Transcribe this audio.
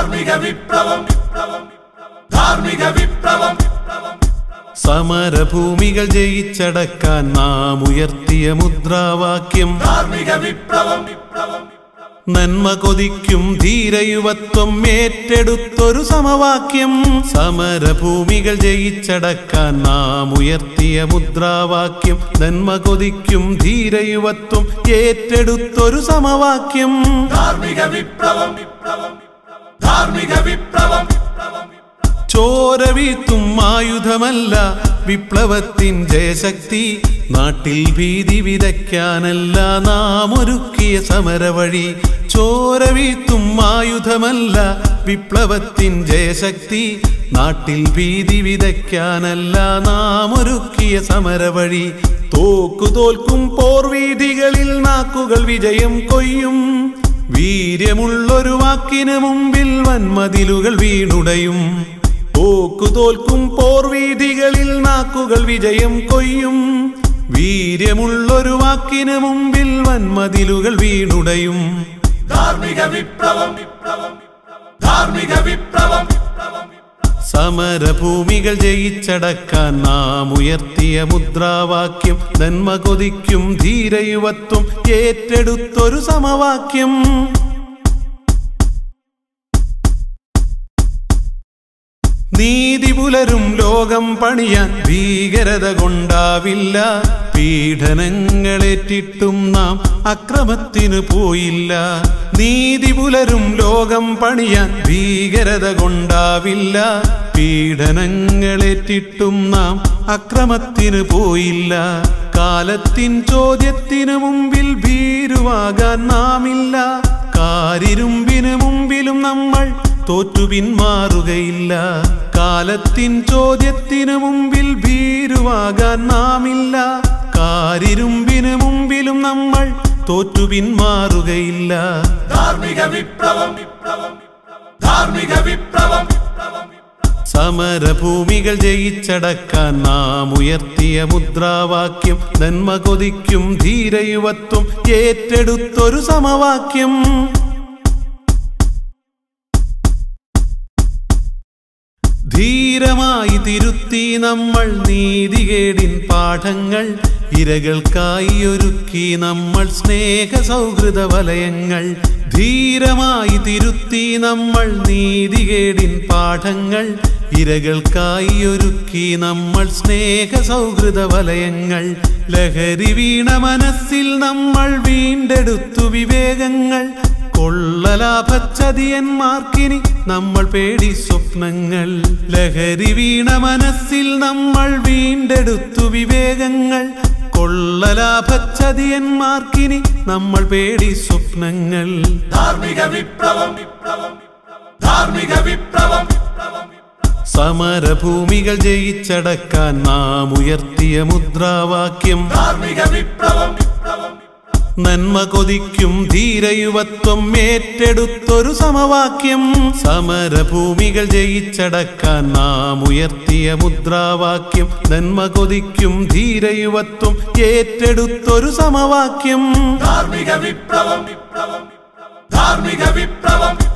ധാർമ്മിക വിപ്ലവം ധാർമ്മിക വിപ്ലവം സമരഭൂമികൾ ജയിച്ചടക്കാൻ നാം ഉയർത്തിയ മുദ്രാവാക്യം ധാർമ്മിക വിപ്ലവം നന്മ കൊതിക്കും ധീരയുവത്വം ഏറ്റെടുത്തൊരു സമവാക്യം സമരഭൂമികൾ ജയിച്ചടക്കാൻ നാം ഉയർത്തിയ മുദ്രാവാക്യം നന്മ കൊതിക്കും ധീരയുവത്വം ഏറ്റെടുത്തൊരു സമവാക്യം ധാർമ്മിക വിപ്ലവം ധാർമ്മിക വിപ്ലവം ചോര വീഴ്ത്തും ആയുധമല്ല വിപ്ലവത്തിൻ ജയശക്തി നാട്ടിൽ ഭീതി വിതയ്ക്കാനല്ല നാം ഒരുക്കിയ സമരവഴി ചോര വീഴ്ത്തും ആയുധമല്ല വിപ്ലവത്തിൻ ജയശക്തി നാട്ടിൽ ഭീതി വിതയ്ക്കാനല്ല നാം ഒരുക്കിയ സമരവഴി തോക്കു തോൽക്കും പോർവീഥികളിൽ നാക്കുകൾ വിജയം കൊയ്യും വീര്യമുള്ളൊരു വാക്കിന് മുമ്പിൽ വൻമതിലുകൾ വീണുടയും തോക്കു തോൽക്കും പോർവീഥികളിൽ നാക്കുകൾ വിജയം കൊയ്യും വീര്യമുള്ളൊരു വാക്കിന് മുമ്പിൽ വൻമതിലുകൾ വീണുടയും ധാർമ്മിക വിപ്ലവം ധാർമ്മിക വിപ്ലവം സമരഭൂമികൾ ജയിച്ചടക്കാൻ നാം ഉയർത്തിയ മുദ്രാവാക്യം നന്മ കൊതിക്കും ധീരയുവത്വം ഏറ്റെടുത്തൊരു സമവാക്യം നീതി പുലരും ലോകം പണിയാൻ ഭീകരത കൊണ്ടാവില്ല പീഡനങ്ങളേറ്റിട്ടും നാം അക്രമത്തിനു പോയില്ല നീതി പുലരും ലോകം പണിയാൻ ഭീകരത കൊണ്ടാവില്ല പീഡനങ്ങളേറ്റിട്ടും നാം അക്രമത്തിനു പോയില്ല കാലത്തിൻ ചോദ്യത്തിനു മുമ്പിൽ ഭീരുവാകാൻ നാമില്ല കാരിരുമ്പിന് മുമ്പിലും നമ്മൾ തോറ്റു പിന്മാറുകയില്ല കാലത്തിൻ ചോദ്യത്തിനു മുമ്പിൽ ഭീരുവാകാൻ നാമില്ല കാരിരുമ്പിന് മുമ്പിലും നമ്മൾ തോറ്റു പിന്മാറുകയില്ല ധാർമ്മിക വിപ്ലവം ധാർമ്മിക വിപ്ലവം സമരഭൂമികൾ ജയിച്ചടക്കാൻ നാം ഉയർത്തിയ മുദ്രാവാക്യം നന്മ കൊതിക്കും ധീരയുവത്വം ഏറ്റെടുത്തൊരു സമവാക്യം ധീരമായി തിരുത്തി നമ്മൾ നീതികേടിൻ പാഠങ്ങൾ ഇരകൾക്കായി ഒരുക്കി നമ്മൾ സ്നേഹ സൗഹൃദ വലയങ്ങൾ ധീരമായി തിരുത്തി നമ്മൾ നീതികേടിൻ പാഠങ്ങൾ ഇരകൾക്കായി ഒരുക്കി നമ്മൾ സ്നേഹ സൗഹൃദ വലയങ്ങൾ ലഹരി വീണ മനസ്സിൽ നമ്മൾ വീണ്ടെടുത്തു വിവേകങ്ങൾ കൊള്ളലാഭച്ചതിയന്മാർക്കിനി നമ്മൾ പേടി സ്വപ്നങ്ങൾ ലഹരി വീണ മനസ്സിൽ നമ്മൾ വീണ്ടെടുത്തു വിവേകങ്ങൾ കൊള്ളലാഭച്ചതിയന്മാർക്കിനി നമ്മൾ പേടി സ്വപ്നങ്ങൾ ധാർമ്മിക വിപ്ലവം ധാർമ്മിക വിപ്ലവം സമരഭൂമികൾ ജയിച്ചടക്കാൻ നാം ഉയർത്തിയ മുദ്രാവാക്യം ധാർമ്മിക വിപ്ലവം നന്മ കൊതിക്കും ധീരയുവത്വം ഏറ്റെടുത്തൊരു സമവാക്യം സമരഭൂമികൾ ജയിച്ചടക്കാൻ നാം ഉയർത്തിയ മുദ്രാവാക്യം നന്മ കൊതിക്കും ധീരയുവത്വം ഏറ്റെടുത്തൊരു സമവാക്യം ധാർമ്മിക വിപ്ലവം ധാർമ്മിക വിപ്ലവം